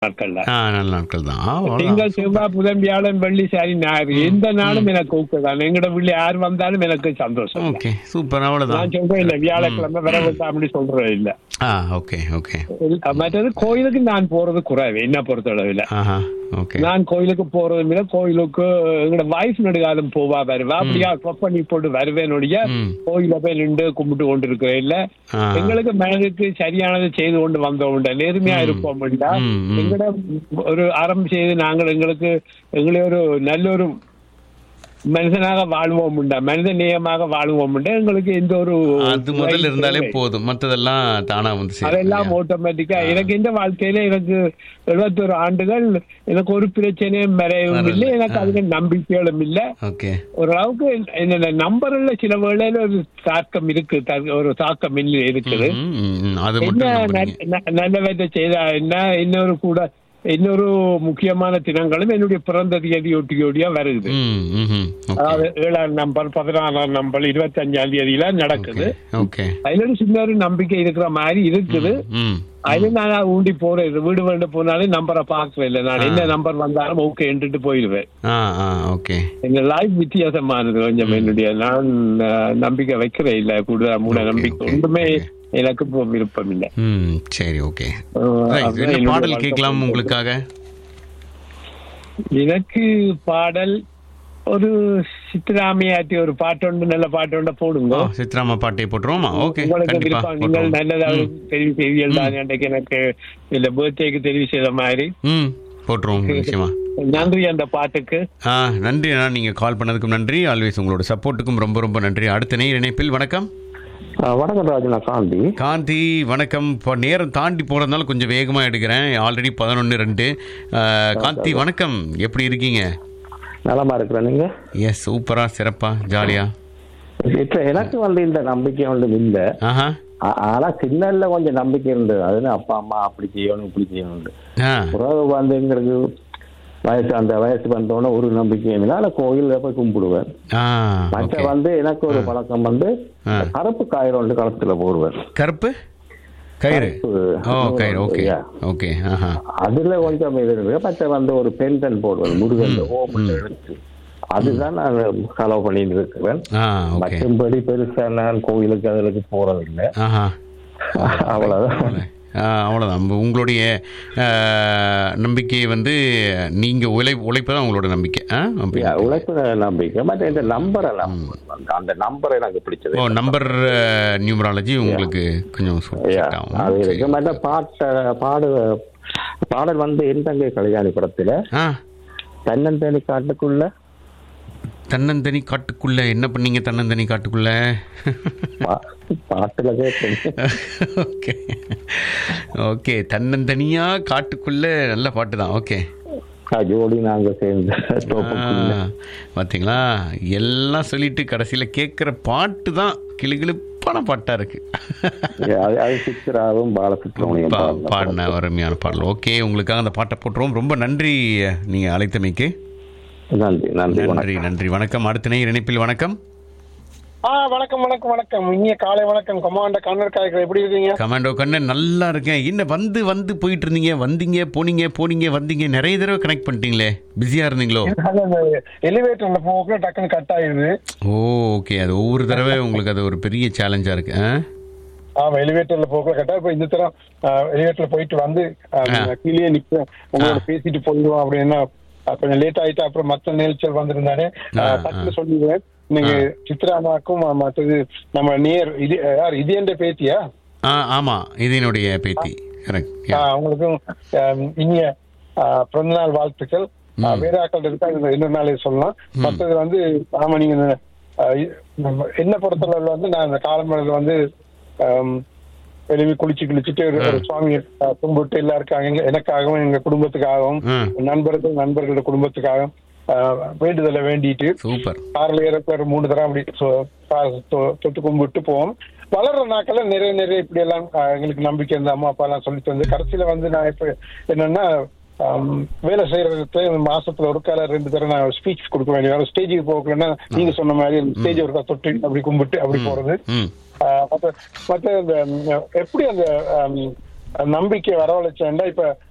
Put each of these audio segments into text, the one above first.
நாட்கள் தான் ஆ நல்ல நாட்கள் தான் ஆ, அவ்வளவுதான். திங்கள் செவ்வாய் புதன் வியாழன் வெள்ளி சனி ஞாயிறு எந்த நாளும் எனக்கு ஊக்கம் தான் எங்கட வீட்டுல யார் வந்தாலும் எனக்கு சந்தோஷம் தான். ஓகே சூப்பர் அவ்வளவுதான் நான் சொல்றேன் இல்ல வியாழக்கிழமை வர வேண்டாம் அப்படி சொல்றேன் இல்ல ஆ ஓகே ஓகே மற்றது கோயிலுக்கு நான் போறது குறைவு என்ன பொறுத்தளவில் ஆஹா ஓகே நான் கோயிலுக்கு போறதும் இல்ல கோயிலுக்கு எங்களோட வைஃப் நெடுகாலம் போவா வருவா அப்படியா ஸ்டப் பண்ணி போட்டு வருவேனுடைய ம். கோயில போய் நின்று கும்பிட்டு கொண்டு இருக்கிறேன் இல்ல ஆ. எங்களுக்கு மனதுக்கு சரியானது செய்து கொண்டு வந்தோம் உண்டு நேர்மையா இருப்போம் உண்டா ம், ம். எங்கட ஒரு அறம் செய்து நாங்கள் எங்களுக்கு எங்களை ஒரு நல்ல ஒரு மனிதனாக வாழ்வோம் உண்டா மனித நேயமாக வாழ்வோம் உண்டா எங்களுக்கு எந்த ஒரு அது முதல்ல இருந்தாலே போதும் மத்ததெல்லாம் தானா வந்து சேரும் அதெல்லாம் இல்லையா? ஆட்டோமேட்டிக்கா எனக்கு இந்த வாழ்க்கையில எனக்கு எழுபத்தொரு ஆண்டுகள் எனக்கு ஒரு பிரச்சனையும் வரையும் வரல. இல்லை எனக்கு அதுல நம்பிக்கைகளும் இல்லை ஓகே ஓரளவுக்கு என்னோட நம்பர்ல சில வேளையில ஒரு தாக்கம் இருக்கு த- ஒரு தாக்கம் இல்லை இருக்குது ம், ம், ம். அது என்ன மட்டும் நம்புறீங்க. ந- ந- நல்ல செய்தா என்ன இன்னொரு கூட இன்னொரு முக்கியமான தினங்களும் என்னுடைய பிறந்த தேதி ஒட்டியோடியா வருது ம், ம், ம். ஓகே அதாவது ஏழாம் நம்பர் பதினாறாம் நம்பர் இருபத்தி அஞ்சாம் தேதியில நடக்குது ஓகே அதுல ஒரு சின்ன ஒரு நம்பிக்கை இருக்கிற மாதிரி இருக்குது ம் அது நான் ஊண்டி போறேன் வீடு வேண்டு போனாலும் நம்பரை பார்க்கவே இல்லை நான் என்ன நம்பர் வந்தாலும் ஓகே என்றுட்டு போயிடுவேன் ஆ ஆ ஓகே எங்க லைஃப் வித்தியாசமானது கொஞ்சம் என்னுடைய நான் அஹ், நம்பிக்கை வைக்கிறேன் இல்ல கூட மூட Okay, நம்பிக்கை okay, ஒன்றுமே okay. எனக்கு இப்போ விருப்பம் இல்லை ம் சரி ஓகே அஹ், Right. அதான் என்ன என்னுடைய பாடல் வாழ்க்கை கேட்கலாம் போக்கு. உங்களுக்காக எனக்கு பாடல் ஒரு சித்தராமையாட்டி ஒரு பாட்டு ஒன்று நல்ல பாட்டு ஒன்று போடுங்க ஓ, சித்ராமா பாட்டை போட்டுருவோமா ஓகே உங்களுக்கு கண்டிப்பா விருப்பம் நீங்கள் போட்டுருவோம். நல்லதாக தெரிவு செய்திகள் தான் அன்றைக்கு எனக்கு இந்த பர்த்டேக்கு தெரிவு செய்த மாதிரி ம் போட்டுருவோம் நிச்சயமா நன்றி அந்த பாட்டுக்கு ஆ நன்றி அண்ணா நீங்கள் கால் பண்ணதுக்கும் நன்றி ஆல்வேஸ் உங்களோட சப்போர்ட்டுக்கும் ரொம்ப ரொம்ப நன்றி அடுத்த நேர் இணைப்பில் வணக்கம் வணக்கம் ராஜனா காந்தி காந்தி வணக்கம் இப்போ நேரம் தாண்டி போகிறதுனால கொஞ்சம் வேகமாக எடுக்கிறேன் ஆல்ரெடி பதினொன்று ரெண்டு ஆ, காந்தி வணக்கம் எப்படி இருக்கீங்க நலமா இருக்கிறேன் நீங்க எஸ் சூப்பராக சிறப்பாக ஜாலியாக இப்ப எனக்கு வந்து இந்த நம்பிக்கை ஒன்றும் இல்லை ஆஹா ஆ- ஆனா சின்னல கொஞ்சம் நம்பிக்கை இருந்தது அதுன்னு அப்பா அம்மா அப்படி செய்யணும் இப்படி செய்யணும் ஆ உறவு வந்து எங்களுக்கு வயசு அந்த வயசு வந்தோடனே ஒரு நம்பிக்கையும் இல்லை ஆனா கோயில்ல போய் கும்பிடுவேன் ஆ மற்ற ஓகே வந்து எனக்கு ஒரு பழக்கம் வந்து ஆ. கருப்பு காயிரம் ஒன்று களத்துல போடுவேன் கருப்பு கயிறு கருப்பு. ஓ கயிறு ஓகே Yeah. ஓகே ஆஹா அதுல கொஞ்சம் இது இருக்கு மற்ற வந்து ஒரு பென்டன் போடுவேன் முருகன் ஓம் எடுத்து அதுதான் நான் செலவு பண்ணிட்டு இருக்கிறேன் ஆ ஓகே மற்றபடி பெருசா நான் கோயிலுக்கு அதுக்கு போறதில்லை ஆஹா அவ்வளவுதான் ஆ, அவ்வளவுதான் உங்களுடைய ஆ, நம்பிக்கை வந்து நீங்க உழை உழைப்பு தான் உங்களோட நம்பிக்கை ஆ? அப்படி. Yeah, உழைப்பு நம்பிக்கை மற்ற இந்த நம்பரை நம்ப அந்த நம்பர் எனக்கு பிடிச்சது ஓ நம்பர் நியூமராலஜி உங்களுக்கு கொஞ்சம் Yeah, set ஆகும். அது சரி. இருக்கு மற்ற பாட்ட பாடு பாடல் வந்து என் தங்கை கல்யாணி படத்துல ஆ தன்னந்தனி காட்டுக்குள்ள தன்னந்தனி காட்டுக்குள்ள என்ன பண்ணீங்க தன்னந்தனி காட்டுக்குள்ள பா- பாட்டுல கேட்டேன் ஓகே ஓகே தன்னந்தனியா காட்டுக்குள்ள நல்ல பாட்டு தான் ஓகே ஜோடி நாங்க சேர்ந்து தோப்புக்குள்ள. பார்த்தீங்களா எல்லாம் சொல்லிட்டு கடைசியில கேட்குற பாட்டு தான் கிளுகிளுப்பான பாட்டா இருக்கு Yeah, அது- அது சித்ராவும் பாலசுப்ரமணியம் பா- பாடின பாடின அருமையான பாடல் ஓகே உங்களுக்காக அந்த பாட்டை போட்டுருவோம் ரொம்ப நன்றி நீங்க அழைத்தமைக்கு படம். நன்றி நன்றி வணக்கம் நன்றி நன்றி வணக்கம் அடுத்த நேர் இணைப்பில் வணக்கம் ஆ வணக்கம் வணக்கம் வணக்கம் இனிய காலை வணக்கம் கொமாண்ட கண்ணர் காய்கள் எப்படி இருக்கீங்க கமாண்டோ கண்ணன் நல்லா இருக்கேன் என்ன வந்து வந்து போயிட்டு இருந்தீங்க வந்தீங்க போனீங்க போனீங்க வந்தீங்க நிறைய தடவை கனெக்ட் பண்ணிட்டீங்களே பிஸியா இருந்தீங்களோ எலிவேட்டர்ல போக்குல டக்குன்னு கட் ஆயிருது ஓ ஓகே அது ஒவ்வொரு தடவை உங்களுக்கு அது ஒரு பெரிய சேலஞ்சா இருக்கு ஆ? ஆமா எலிவேட்டர்ல போக்குல கட்டா இப்ப இந்த தரம் எலிவேட்டர்ல போயிட்டு வந்து ஆ, கீழே நிப்பேன் உங்களோட பேசிட்டு போயிடுவோம் அப்படின்னா ஆ, கொஞ்சம் லேட் ஆயிட்டு அப்புறம் மத்த நிகழ்ச்சிகள் வந்திருந்தானே ஆ, ஆ, டக்குன்னு சொல்லிடுவேன் நீங்க சித்ராமாக்கும் ஆ, மற்றது நம்ம நேர் இது யார் இது என்ற பேத்தியா ஆ ஆமா இது என்னுடைய பேத்தி கரெக்ட் ஆ, உங்களுக்கும் ஆம், இனிய ஆ, பிறந்தநாள் வாழ்த்துக்கள் ஆ, வேற ஆக்கள் இருக்கா இது இன்னொரு நாளே சொல்லலாம் மற்றது வந்து ஆமா நீங்க இந்த, ஆ, இ- நம்ம என்ன பொறுத்தளவுல வந்து நான் இந்த காலமழை வந்து ஆம், எழுப்பி குளிச்சு குளிச்சுட்டு ஒரு- ஒரு சுவாமியை ஆ, கும்பிட்டு எல்லாருக்காக எங்க- எனக்காகவும் எங்க குடும்பத்துக்காகவும் ம். நண்பர்கள் நண்பர்களோட குடும்பத்துக்காகவும் ஆ, வேண்டுதலை வேண்டிட்டு சூப்பர் கார்ல ஏறப்ப மூணு தரம் அப்படி சொ- கா- தொ- தொட்டு கும்பிட்டு போவோம் வளர்ற நாட்கள்ல நிறைய நிறைய இப்படி எல்லாம் ஆஹ், எங்களுக்கு நம்பிக்கை இருந்த அம்மா அப்பா எல்லாம் சொல்லி தந்து கடைசியில வந்து நான் இப்ப என்னன்னா ஆம், வேலை செய்யறதுக்கு மாசத்துல ஒரு கால ரெண்டு தரம் நான் ஸ்பீச் கொடுக்க வேண்டிய ஸ்டேஜுக்கு போகலன்னா நீங்க சொன்ன மாதிரி ஸ்டேஜ் ஒரு தொட்டு அப்படி கும்பிட்டு அப்படி போறது ம் ஆஹ், மத்த மத்த இந்த ம், எப்படி அந்த ஆம், நம்பிக்கை வரவழைச்சேன்டா இப்ப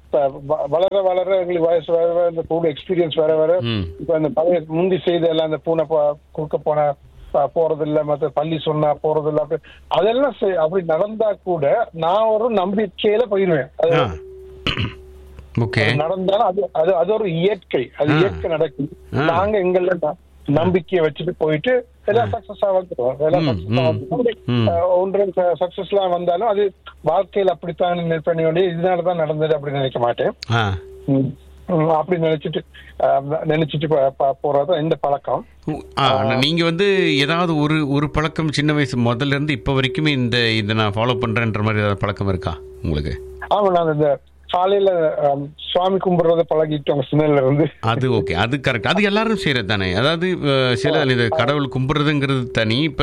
இப்ப வ- வளர வளர எங்களுக்கு வயசு வர வர இந்த கூட எக்ஸ்பீரியன்ஸ் வர வர ம் இப்ப இந்த பழைய முந்தி செய்த எல்லாம் அந்த பூனை போ- குறுக்க போன ப- போறது இல்ல மத்த பள்ளி சொன்னா போறது இல்ல அப்படி அதெல்லாம் செய்- அப்படி நடந்தா கூட நான் ஒரு நம்பிக்கையில போயிருவேன் அது ஆ ஓகே அது நடந்தாலும் அது அது அது ஒரு இயற்கை அது ஆ. இயற்கை நடக்குது ஆ. நாங்க எங்கள ந- நம்பிக்கையை வச்சுட்டு போயிட்டு எல்லாம் சக்சஸா வந்துடும் எல்லாம் ம், சக்சஸா ம், வந்துடும் ம். அஹ் ஒன்று சக்சஸ் எல்லாம் வந்தாலும் அது வாழ்க்கையில் அப்படித்தான் பண்ண வேண்டிய இதனாலதான் நடந்தது அப்படின்னு நினைக்க மாட்டேன் ஆ ம். ம், அப்படி நினைச்சிட்டு அஹ், நினைச்சிட்டு ப- ப- போறதுதான் இந்த பழக்கம் ஆ, ஆனா நீங்க வந்து ஏதாவது ஒரு ஒரு பழக்கம் சின்ன வயசு முதல்ல இருந்து இப்போ வரைக்குமே இந்த இதை நான் ஃபாலோ பண்றேன்ற மாதிரி ஏதாவது பழக்கம் இருக்கா உங்களுக்கு ஆமா நான் இந்த காலையில அஹ், சுவாமி கும்பிடுறத பழகிட்டோம் சின்னல இருந்து அது ஓகே அது கரெக்ட் அது எல்லாரும் செய்யறது தானே அதாவது அஹ், சில இந்த கடவுள் கும்பிடுறதுங்கிறது தனி இப்போ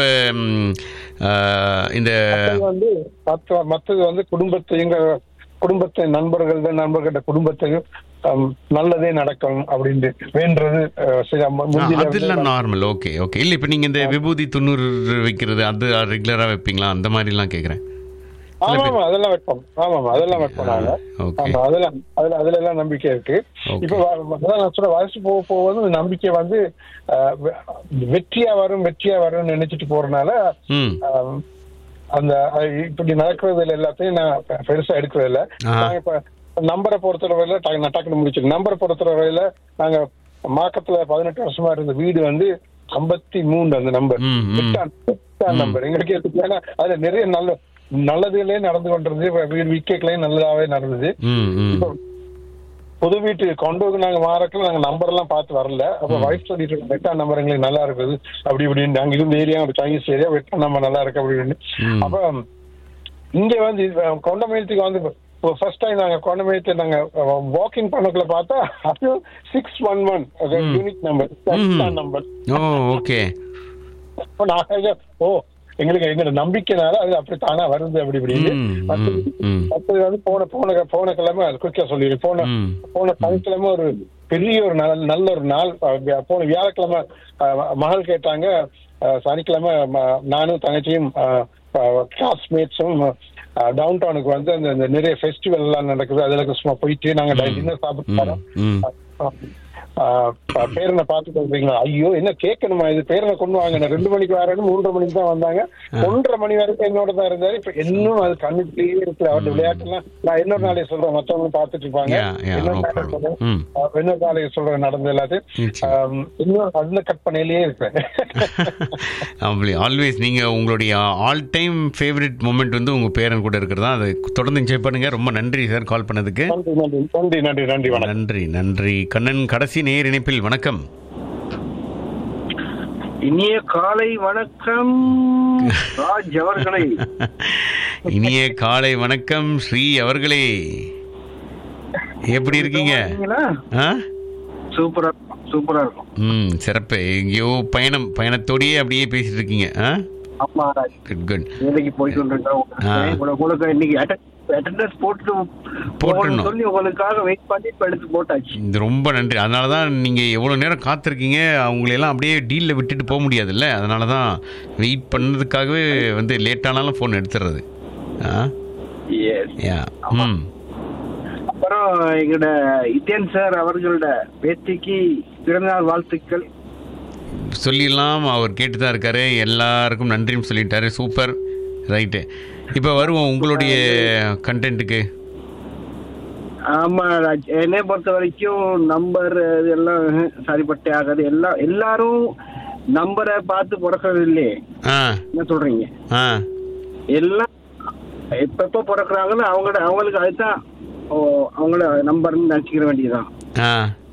இந்த மத்தது வந்து மத்த மத்தது வந்து குடும்பத்தையும் குடும்பத்தை நண்பர்கள் நண்பர்கள்ட்ட குடும்பத்தையும் ஹம், நல்லதே நடக்கும் அப்படின்னு வேண்டது அஹ், சில மு- ஆ, முந்தில இருந்து அதெல்லாம் நார்மல் ஓகே ஓகே இல்லை இப்போ நீங்கள் இந்த விபூதி தொண்ணூறு வைக்கிறது அது ரெகுலராக வைப்பீங்களா அந்த மாதிரிலாம் கேட்குறேன் ஆமா ஆமா அதெல்லாம் வைப்போம் ஆமா ஆமா அதெல்லாம் வைப்போம் நாங்க ஓகே ஆமா அதெல்லாம் அதுல அதுல எல்லாம் நம்பிக்கை இருக்கு Okay. இப்ப வ- அதான் நான் சொல்ற வயசு போக போக வந்து இந்த நம்பிக்கை வந்து அஹ், வெ- வெற்றியா வரும் வெற்றியா வரும்னு நினைச்சிட்டு போறதுனால ம் ஆம், அந்த அஹ், இப்படி நடக்கிறதுல எல்லாத்தையும் நான் பெ- பெருசா எடுக்கிறது இல்ல ஆஹா. நாங்க இப்ப நம்பரை பொறுத்தவரையில டக்கு- நான் டக்குனு முடிச்சிருக்கேன் நம்பரை பொறுத்தவரையில நாங்க மாக்கத்துல பதினெட்டு வருஷமா இருந்த வீடு வந்து ஐம்பத்தி மூணு அந்த நம்பர் ம், ம். எட்டாம் எட்டாம் நம்பர் எங்களுக்கு எதுக்கு? ஏன்னா அதுல நிறைய நல்ல நல்லதுகளே நடந்து கொண்டிருந்தது இப்ப வீடு விக்கலையும் நல்லதாவே நடந்தது ம் ம் இப்போ புது வீட்டு கொண்டு வந்து நாங்க மாறக்கல நாங்க நம்பர் எல்லாம் பார்த்து வரல அப்ப வைஃப் சொல்லிட்டு இருக்கோம், எட்டாம் நம்பர் எங்களுக்கு நல்லா இருக்குது அப்படி இப்படின்னு நாங்க இருந்த ஏரியா ஒரு சைனீஸ் ஏரியா எட்டாம் நம்பர் நல்லா இருக்கு அப்படின்னு ம். அப்ப இங்க வந்து கொண்டமேலத்துக்கு வந்து ஃபர்ஸ்ட் டைம் நாங்க கொண்டமேலத்து நாங்க வாக்கிங் பண்ணக்குள்ள பார்த்தா அது six one one unique number எட்டாம் நம்பர் ஓ ஓகே அப்ப நாங்க ஓ எங்களுக்கு எங்களோட நம்பிக்கைனால அது அப்படி தானா வருது அப்படி இப்படின்னு ம், மத்தது- ம், ம். மத்தது வந்து போன போன போன கிழமை அது குயிக்கா சொல்லிடு போன ம். போன சனிக்கிழமை ஒரு பெரிய ஒரு நாள் நல்ல ஒரு நாள் அஹ், வியா- போன வியாழக்கிழமை அஹ், மகள் கேட்டாங்க அஹ், சனிக்கிழமை ம- நானும் தங்கச்சியும் கிளாஸ்மேட்ஸும் டவுன் டவுனுக்கு வந்து அந்த அந்த நிறைய ஃபெஸ்டிவல் எல்லாம் நடக்குது அதுல சும்மா போயிட்டு நாங்க டின்னர் சாப்பிட்டு வரோம் ம் ஆஹ் ப- பேரனை பார்த்துட்டு வந்தீங்களா ஐயோ என்ன கேட்கணுமா இது பேரனை கொண்டு வாங்க நான் ரெண்டு மணிக்கு வரேன்னு மூன்றரை மணிக்கு தான் வந்தாங்க ஒன்றரை மணி வரைக்கும் என்னோட தான் இருந்தாரு இப்ப இன்னும் அது கண்ணுக்குள்ளேயே இருக்குல்ல அவருடைய விளையாட்டுலாம் நான் இன்னொரு நாளைக்கு சொல்றேன் மத்தவங்க பார்த்துட்டு இருப்பாங்க Yeah, yeah, இன்னொரு no நாளைக்கு problem. சொல்றேன். ம். ஆஹ் இன்னொரு நாளைக்கு சொல்றேன் நடந்த எல்லாத்தையும் நிச்சயம். ஆம், இன்னும் அதுல கட் பண்ணையிலேயே இருப்பேன் அப்படி ஆல்வேஸ் நீங்கள் உங்களுடைய ஆல் டைம் ஃபேவரட் மூமெண்ட் வந்து உங்கள் பேரன் கூட இருக்கிறதா அதை தொடர்ந்து என்ஜாய் பண்ணுங்க ரொம்ப நன்றி சார் கால் பண்ணதுக்கு நன்றி நன்றி நன்றி நன்றி நன்றி வணக்கம் நன்றி நன்றி கண்ணன் கடைசி நேர் இணைப்பில் வணக்கம் இனிய காலை வணக்கம் ராஜ் அவர்களை இனிய காலை வணக்கம் ஸ்ரீ அவர்களே எப்படி இருக்கீங்க இருக்கீங்களா? ஆ சூப்பரா சூப்பரா இருக்கும் ம் சிறப்பு எங்கேயோ பயணம் பயணத்தோடயே அப்படியே பேசிட்டு இருக்கீங்க ஆ ஆமா ராஜ் குட் குட் வேலைக்கு போயிட்டு ஆ. இருக்கேன் உங்களுக்கு இன்னைக்கு அட்டெண்டன்ஸ் போட்டு போட்டுடணும். போகணும்னு சொல்லி உங்களுக்காக வெயிட் பண்ணி இப்ப எடுத்து போட்டாச்சு இது ரொம்ப நன்றி அதனால தான் நீங்கள் எவ்வளோ நேரம் காத்திருக்கீங்க அவங்களையெல்லாம் அப்படியே டீலில் விட்டுட்டு போக முடியாதுல்ல அதனால தான் வெயிட் பண்ணதுக்காகவே வந்து லேட்டானாலும் ஃபோன் எடுத்துடுறது ஆ Yes. யா ம் அப்புறம் எங்களோட இந்தியன் சார் அவர்களோட பேத்திக்கு பிறந்தநாள் வாழ்த்துக்கள் சொல்லிடலாம் அவர் கேட்டு தான் இருக்காரு எல்லாருக்கும் நன்றியும் சொல்லிட்டாரு சூப்பர் ரைட்டு இப்போ வருவோம் உங்களுடைய கண்டென்ட்டுக்கு ஆமா ராஜ் என்னை பொறுத்த வரைக்கும் நம்பர் இதெல்லாம் சரிப்பட்டே ஆகாது எல்லா எல்லாரும் நம்பரை பார்த்து பிறக்கிறது இல்லையே ஆ என்ன சொல்றீங்க ஆ எல்லாம் எப்பப்ப பிறக்குறாங்களோ அவங்களோட அவங்களுக்கு அதுதான் ஓ, அவங்களோட நம்பர்னு நினைச்சுக்கிற வேண்டியதுதான் ஆ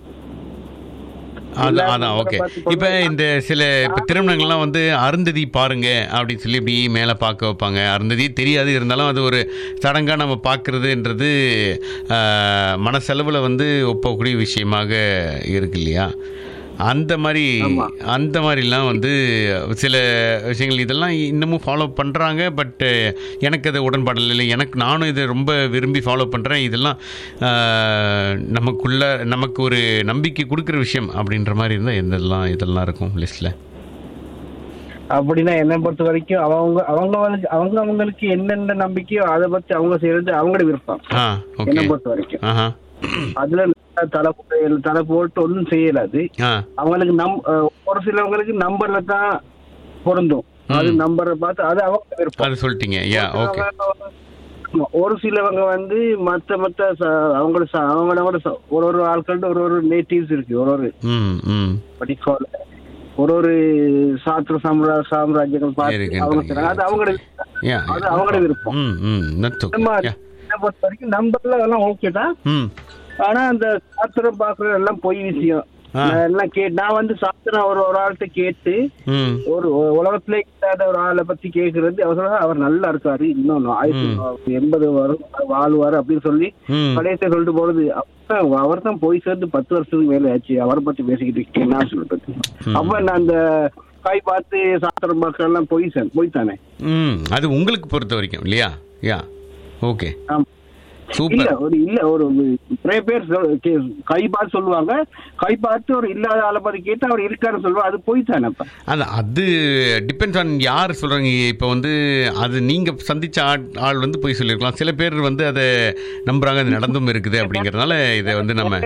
அது அதான் ஓகே இப்போ இந்த சில இப்போ திருமணங்கள்லாம் வந்து அருந்ததி பாருங்க அப்படின்னு சொல்லி இப்படி மேலே பார்க்க வைப்பாங்க அருந்ததி தெரியாது இருந்தாலும் அது ஒரு சடங்காக நம்ம பார்க்குறதுன்றது மனசெலவில் வந்து ஒப்பக்கூடிய விஷயமாக இருக்கு இல்லையா அந்த மாதிரி அந்த மாதிரிலாம் வந்து சில விஷயங்கள் இதெல்லாம் இன்னமும் ஃபாலோ பண்ணுறாங்க பட் எனக்கு அது உடன்பாடு இல்லை எனக்கு நானும் இதை ரொம்ப விரும்பி ஃபாலோ பண்ணுறேன் இதெல்லாம் ஆஹ், நமக்குள்ள நமக்கு ஒரு நம்பிக்கை கொடுக்குற விஷயம் அப்படின்ற மாதிரி இருந்தால் எந்தெல்லாம் இதெல்லாம் இருக்கும் லிஸ்ட்டில் அப்படின்னா என்னை பொறுத்த வரைக்கும் அவங்க அவங்க வந்து- அவங்க அவங்களுக்கு என்னென்ன நம்பிக்கையோ அதை பத்தி அவங்க செய்யறது அவங்களோட விருப்பம் ஆ என்னை ஓகே பொறுத்த வரைக்கும் ஆஹா அதுல தலை போட்டு- தலை போட்டு ஒன்றும் செய்யலாது ஆ அவங்களுக்கு நம் அஹ், ஒரு சிலவங்களுக்கு நம்பர்ல தான் பொருந்தும் அது நம்பரை பார்த்து அது அவங்க விருப்பம் அது சொல்லிட்டீங்க யா ஓகே ஆமா, ஒரு சிலவங்க வந்து மத்த மத்த ச- அவங்களோட ச- அவங்களோட ச- ஒரு ஒரு ஆட்கள்ட்ட ஒரு ஒரு நேட்டிவ்ஸ் இருக்கு ஒரு ஒரு ம் ம் படிக்கோல ஒரு ஒரு சாத்திர சாம்ரா சாம்ராஜ்யங்கள் பார்த்து இருக்குன்றீங்க. அவங்க செய்றாங்க. அது அவங்களோட யா அது அவங்களோட விருப்பம் ம் ம் நத்து நம்ம யா என்னை பொறுத்த வரைக்கும் நம்பர்ல அதெல்லாம் ஓகே தான் ம் ஆனா அந்த சாத்திரம் பாக்குறது எல்லாம் பொய் விஷயம் ஆ. நான் எல்லாம் கே நான் வந்து சாத்திரம் ஒரு ஒரு ஆள்கிட்ட கேட்டு ம் ஒரு உலகத்திலே இல்லாத ஒரு ஆளை பத்தி கேக்குறது அவர் சொல்றாரு, அவர் நல்லா இருக்காரு இன்னும் ஆயிரத்தி எண்பது வரும் வாழ்வாரு அப்படின்னு சொல்லி ம் கடைசியா சொல்லிட்டு போறது அவர் தான் போய் சேர்ந்து பத்து வருஷத்துக்கு மேல ஆச்சு அவரை பத்தி பேசிக்கிட்டு இருக்கேன் சொல்லிட்டு அப்ப நான் அந்த காய் பார்த்து சாத்திரம் பார்க்க எல்லாம் போய் சார் போய் தானே ம் அது உங்களுக்கு பொறுத்த வரைக்கும் இல்லையா யா ஓகே ஆமா. இல்ல சூப்பர் ஒரு இல்ல ஒரு நிறைய பேர் சொல்- கே- கை பார்த்து சொல்லுவாங்க கை பார்த்து ஒரு இல்லாத ஆளை பத்தி கேட்டு அவர் இருக்காருன்னு சொல்லுவாங்க அது போய் தானே அப்ப அது அது டிபெண்ட்ஸ் ஆன் யார் சொல்கிறாங்க இப்போ வந்து அது நீங்கள் சந்திச்ச ஆள் ஆள் வந்து போய் சொல்லியிருக்கலாம் சில பேர் வந்து அதை நம்புறாங்க அது நடந்தும் இருக்குது அப்படிங்கிறதுனால இதை வந்து நம்ம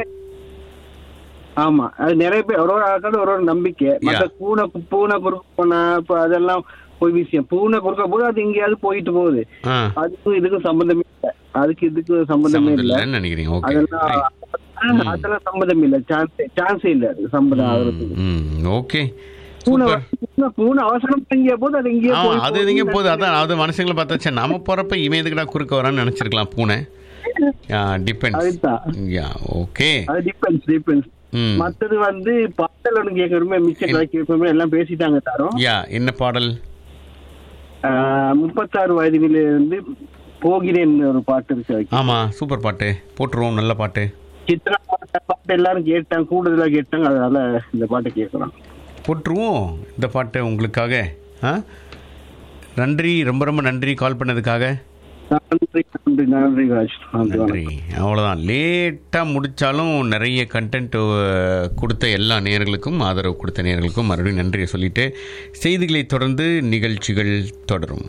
ஆமா அது நிறைய பேர் ஒரு ஒரு ஆட்கள் ஒரு ஒரு நம்பிக்கை மத்த பூனை பூனை குறுக்க போனா இப்ப அதெல்லாம் போய் விஷயம் பூனை குறுக்க போது அது எங்கேயாவது போயிட்டு போகுது ஆ அதுக்கும் இதுக்கும் சம்பந்தமே இல்லை அதுக்கு இதுக்கு சம்பந்தமே சம்மந்தம் இல்லை இல்லைன்னு நினைக்கிறீங்க ஓகே அதெல்லாம் அதெல்லாம் சம்பந்தம் இல்ல சான்ஸ் சான்ஸே இல்ல அது சம்பந்தம் ஆகுறதுக்கு ம் ஓகே பூனை சூப்பர் பூனை- பூனை அவசரம் எங்கேயா போது அது எங்கேயோ ஆ போய் அது எதுங்க போகுது அதான் அது மனுஷங்களை பார்த்தா சே நம்ம போகிறப்ப இவன் எதுக்குடா குறுக்க வரான்னு நினச்சிருக்கலாம் பூனை யா டிபெண்ட்ஸ் அதுதான் யா ஓகே அது டிபெண்ட்ஸ் டிபெண்ட்ஸ் ம் மத்தது வந்து பாடல் ஒன்று கேட்கறமே மிச்ச கேட்கறமே எல்லாம் பேசிட்டாங்க தாரோம் யா என்ன பாடல் ஆஹ் முப்பத்தாறு வயதினில இருந்து போகிறேன் ஒரு பாட்டு இருக்கு அதுக்கு. ஆமாம் சூப்பர் பாட்டு போட்டுருவோம் நல்ல பாட்டு சித்ரா பாட்டு பாட்டு எல்லாரும் கேட்டாங்க கூடுதலா கேட்டாங்க அதனால இந்த பாட்டு கேட்கலாம் போட்டுருவோம் இந்த பாட்டு உங்களுக்காக ஆ நன்றி ரொம்ப ரொம்ப நன்றி கால் பண்ணதுக்காக நன்றி நன்றி நன்றி ராஜ் நன்றி நன்றி அவ்வளோதான் லேட்டாக முடித்தாலும் நிறைய கண்டென்ட் கொடுத்த எல்லா நேயர்களுக்கும் ஆதரவு கொடுத்த நேயர்களுக்கும் மறுபடியும் நன்றியை சொல்லிட்டு செய்திகளை தொடர்ந்து நிகழ்ச்சிகள் தொடரும்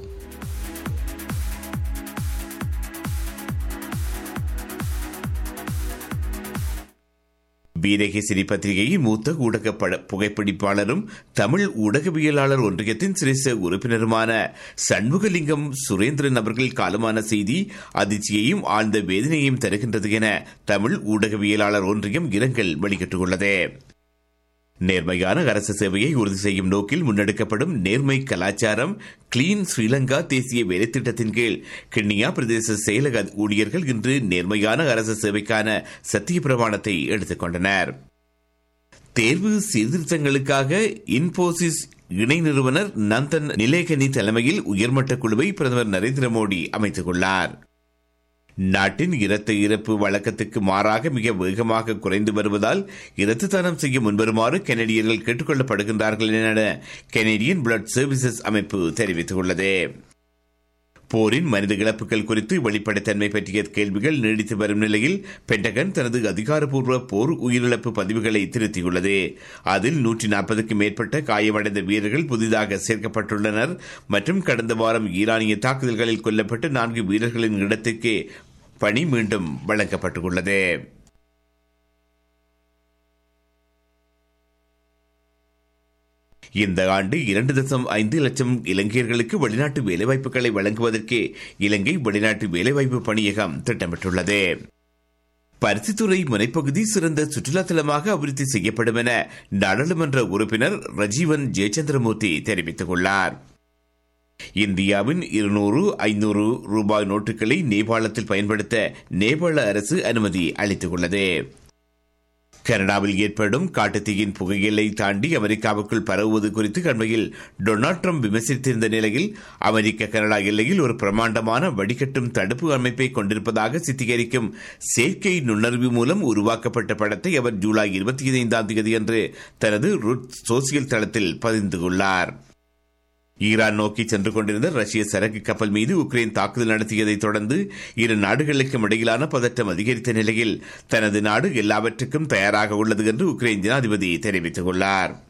வீரகேசரி பத்திரிகையின் மூத்த ஊடக பட- புகைப்பிடிப்பாளரும் தமிழ் ஊடகவியலாளர் ஒன்றியத்தின் சிரேஷ்ட உறுப்பினருமான சண்முகலிங்கம் சுரேந்திரன் அவர்கள் காலமான செய்தி அதிர்ச்சியையும் ஆழ்ந்த வேதனையையும் தருகின்றது என தமிழ் ஊடகவியலாளர் ஒன்றியம் இரங்கல் வெளியிட்டுள்ளது நேர்மையான அரசு சேவையை உறுதி செய்யும் நோக்கில் முன்னெடுக்கப்படும் நேர்மை கலாச்சாரம் கிளீன் ஸ்ரீலங்கா தேசிய வேலைத்திட்டத்தின் கீழ் கிண்ணியா பிரதேச செயலக ஊழியர்கள் இன்று நேர்மையான அரசு சேவைக்கான சத்திய பிரமாணத்தை எடுத்துக் கொண்டனர் தேர்வு சீர்திருத்தங்களுக்காக இன்போசிஸ் இணை நிறுவனர் நந்தன் நிலேகனி தலைமையில் உயர்மட்ட குழுவை பிரதமர் நரேந்திர மோடி அமைத்துள்ளார் நாட்டின் இரத்த இறப்பு வழக்கத்துக்கு மாறாக மிக வேகமாக குறைந்து வருவதால் இரத்த தானம் செய்ய முன்வருமாறு கெனடியர்கள் கேட்டுக் கொள்ளப்படுகின்றார்கள் என கெனடியன் பிளட் சர்வீசஸ் அமைப்பு தெரிவித்துள்ளது போரின் மனித இழப்புகள் குறித்து வெளிப்படைத்தன்மை பற்றிய கேள்விகள் நீடித்து வரும் நிலையில் பென்டகன் தனது அதிகாரப்பூர்வ போர் உயிரிழப்பு பதிவுகளை திருத்தியுள்ளது அதில் நூற்றி நாற்பதுக்கும் மேற்பட்ட காயமடைந்த வீரர்கள் புதிதாக சேர்க்கப்பட்டுள்ளனர் மற்றும் கடந்த வாரம் ஈரானிய தாக்குதல்களில் கொல்லப்பட்ட நான்கு வீரர்களின் இடத்துக்கு பணி மீண்டும் வழங்கப்பட்டுள்ளது இந்த ஆண்டு இரண்டு தசம் ஐந்து லட்சம் இலங்கையர்களுக்கு வெளிநாட்டு வேலைவாய்ப்புகளை வழங்குவதற்கு இலங்கை வெளிநாட்டு வேலைவாய்ப்பு பணியகம் திட்டமிட்டுள்ளது பருத்தித்துறை முனைப்பகுதி சிறந்த சுற்றுலா தலமாக அபிவிருத்தி செய்யப்படும் என நாடாளுமன்ற உறுப்பினர் ரஜீவன் ஜெயச்சந்திரமூர்த்தி தெரிவித்துள்ளார் இந்தியாவின் இருநூறு ஐநூறு ரூபாய் நோட்டுகளை நேபாளத்தில் பயன்படுத்த நேபாள அரசு அனுமதி அளித்துள்ளது கனடாவில் ஏற்படும் காட்டுத்தீயின் புகையிலை தாண்டி அமெரிக்காவுக்குள் பரவுவது குறித்து அண்மையில் டொனால்ட் ட்ரம்ப் விமர்சித்திருந்த நிலையில் அமெரிக்க கனடா எல்லையில் ஒரு பிரமாண்டமான வடிகட்டும் தடுப்பு அமைப்பை கொண்டிருப்பதாக சித்தரிக்கும் செயற்கை நுண்ணறிவு மூலம் உருவாக்கப்பட்ட படத்தை அவர் ஜூலை இருபத்தி ஐந்தாம் தேதி அன்று தனது ருட் சோசியல் தளத்தில் பதிந்துள்ளார் ஈரான் நோக்கி சென்று கொண்டிருந்த ரஷ்ய சரக்கு கப்பல் மீது உக்ரைன் தாக்குதல் நடத்தியதைத் தொடர்ந்து இரு நாடுகளுக்கும் இடையிலான பதட்டம் அதிகரித்த நிலையில் தனது நாடு எல்லாவற்றுக்கும் தயாராக உள்ளது என்று உக்ரைன் ஜனாதிபதி தெரிவித்துள்ளார்